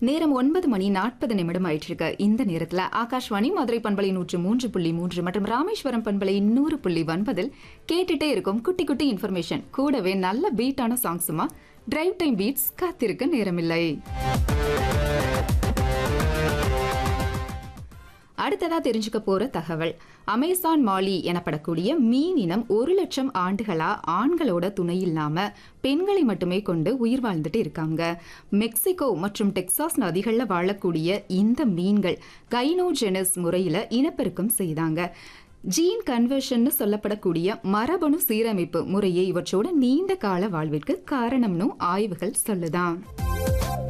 நேரம் ஒன்பது மணி நாற்பது நிமிடம் ஆயிட்டிருக்கு இந்த நேரத்துல ஆகாஷ்வாணி மதுரை பண்பலை நூற்று மூன்று புள்ளி மூன்று மற்றும் ராமேஸ்வரம் பண்பலை நூறு புள்ளி ஒன்பதில் கேட்டுட்டே இருக்கும் குட்டி குட்டி இன்ஃபர்மேஷன் கூடவே நல்ல பீட்டான சாங்ஸுமா டிரைவ் டைம் பீட்ஸ் காத்திருக்க நேரமில்லை அடுத்ததா தெரிஞ்சுக்க போற தகவல் அமேசான் மாலி எனப்படக்கூடிய மீன் இனம் ஒரு லட்சம் ஆண்டுகளா ஆண்களோட துணை இல்லாம பெண்களை மட்டுமே கொண்டு உயிர் வாழ்ந்துட்டு இருக்காங்க மெக்சிகோ மற்றும் டெக்சாஸ் நதிகள்ல வாழக்கூடிய இந்த மீன்கள் கைனோஜெனஸ் முறையில இனப்பெருக்கம் செய்தாங்க ஜீன் கன்வர்ஷன் சொல்லப்படக்கூடிய மரபணு சீரமைப்பு முறையே இவற்றோட நீண்ட கால வாழ்விற்கு காரணம்னு ஆய்வுகள் சொல்லுதான்